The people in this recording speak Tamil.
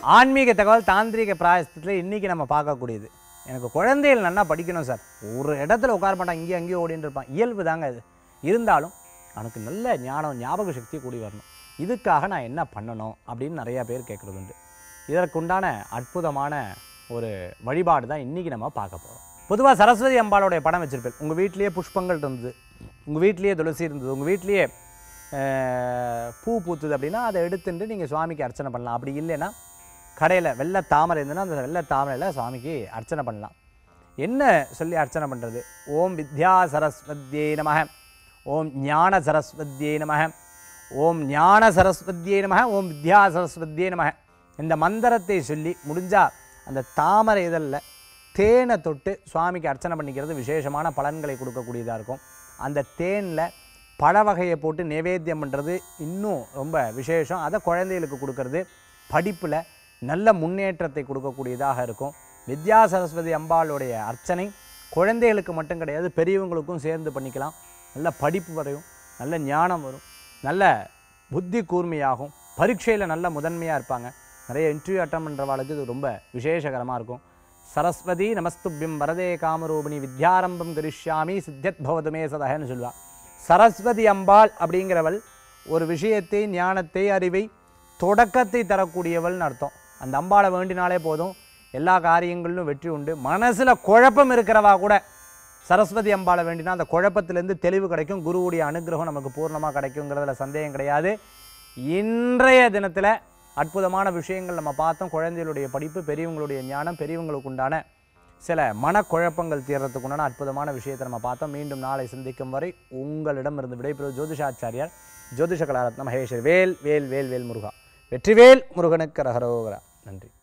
ஆன்மீக தகவல் தாந்திரிக பிராயசத்தில் இன்றைக்கி நம்ம பார்க்கக்கூடியது எனக்கு குழந்தைகள் நல்லா படிக்கணும் சார் ஒரு இடத்துல உட்கார மாட்டான் இங்கேயும் அங்கேயும் ஓடிட்டு இருப்பான் இயல்பு தாங்க இது இருந்தாலும் அவனுக்கு நல்ல ஞானம் ஞாபக சக்தி கூடி வரணும் இதுக்காக நான் என்ன பண்ணணும் அப்படின்னு நிறையா பேர் கேட்குறது உண்டு இதற்குண்டான அற்புதமான ஒரு வழிபாடு தான் இன்றைக்கி நம்ம பார்க்க போகிறோம் பொதுவாக சரஸ்வதி அம்பாளுடைய படம் வச்சுருப்பேன் உங்கள் வீட்லேயே புஷ்பங்கள் இருந்தது உங்கள் வீட்லேயே துளசி இருந்தது உங்கள் வீட்லேயே அஹ், பூ பூத்துது அப்படின்னா அதை எடுத்துட்டு நீங்கள் சுவாமிக்கு அர்ச்சனை பண்ணலாம் அப்படி இல்லைன்னா கடையில் வெள்ளை தாமரை இருந்ததுன்னா அந்த வெள்ளை தாமரையில் சுவாமிக்கு அர்ச்சனை பண்ணலாம் என்ன சொல்லி அர்ச்சனை பண்ணுறது ஓம் வித்யா சரஸ்வத்யே நமக ஓம் ஞான சரஸ்வத்யே நமக ஓம் ஞான சரஸ்வத்யே நமக ஓம் வித்யா சரஸ்வத்யே நமக இந்த மந்திரத்தை சொல்லி முடிஞ்சால் அந்த தாமரை இதழில் தேனை தொட்டு சுவாமிக்கு அர்ச்சனை பண்ணிக்கிறது விசேஷமான பலன்களை கொடுக்கக்கூடியதாக இருக்கும் அந்த தேனில் பழ வகையை போட்டு நைவேத்தியம் பண்ணுறது இன்னும் ரொம்ப விசேஷம் அதை குழந்தைகளுக்கு கொடுக்கறது படிப்பில் நல்ல முன்னேற்றத்தை கொடுக்கக்கூடியதாக இருக்கும் வித்யா சரஸ்வதி அம்பாளுடைய அர்ச்சனை குழந்தைகளுக்கு மட்டும் கிடையாது பெரியவங்களுக்கும் சேர்ந்து பண்ணிக்கலாம் நல்ல படிப்பு வரையும் நல்ல ஞானம் வரும் நல்ல புத்தி கூர்மையாகும் பரீட்சையில் நல்ல முதன்மையாக இருப்பாங்க நிறைய இன்டர்வியூ அட்டன் பண்ணுறவாளுக்கு இது ரொம்ப விசேஷகரமாக இருக்கும் சரஸ்வதி நமஸ்துபியம் வரதே காமரூபிணி வித்யாரம்பம் கரிஷ்யாமி சித்தியத் பவதுமே சதகன்னு சொல்லுவாள் சரஸ்வதி அம்பாள் அப்படிங்கிறவள் ஒரு விஷயத்தை ஞானத்தை அறிவை தொடக்கத்தை தரக்கூடியவள்னு அர்த்தம் அந்த அம்பாளை வேண்டினாலே போதும் எல்லா காரியங்களிலும் வெற்றி உண்டு மனசில் குழப்பம் இருக்கிறவா கூட சரஸ்வதி அம்பாளை வேண்டினா அந்த குழப்பத்திலேருந்து தெளிவு கிடைக்கும் குருவுடைய அனுகிரகம் நமக்கு பூர்ணமாக கிடைக்குங்கிறதுல சந்தேகம் கிடையாது இன்றைய தினத்தில் அற்புதமான விஷயங்கள் நம்ம பார்த்தோம் குழந்தைகளுடைய படிப்பு பெரியவங்களுடைய ஞானம் பெரியவங்களுக்கு உண்டான சில மனக்குழப்பங்கள் தீர்றதுக்கு உண்டான அற்புதமான விஷயத்தை நம்ம பார்த்தோம் மீண்டும் நாளை சந்திக்கும் வரை உங்களிடமிருந்து விடைபெறுவது ஜோதிஷாச்சாரியார் ஜோதிஷ கலாரத்ன மகேஸ்வர் வேல் வேல் வேல் வேல் முருகா வெற்றிவேல் முருகனுக்கு ரகரோகரா நன்றி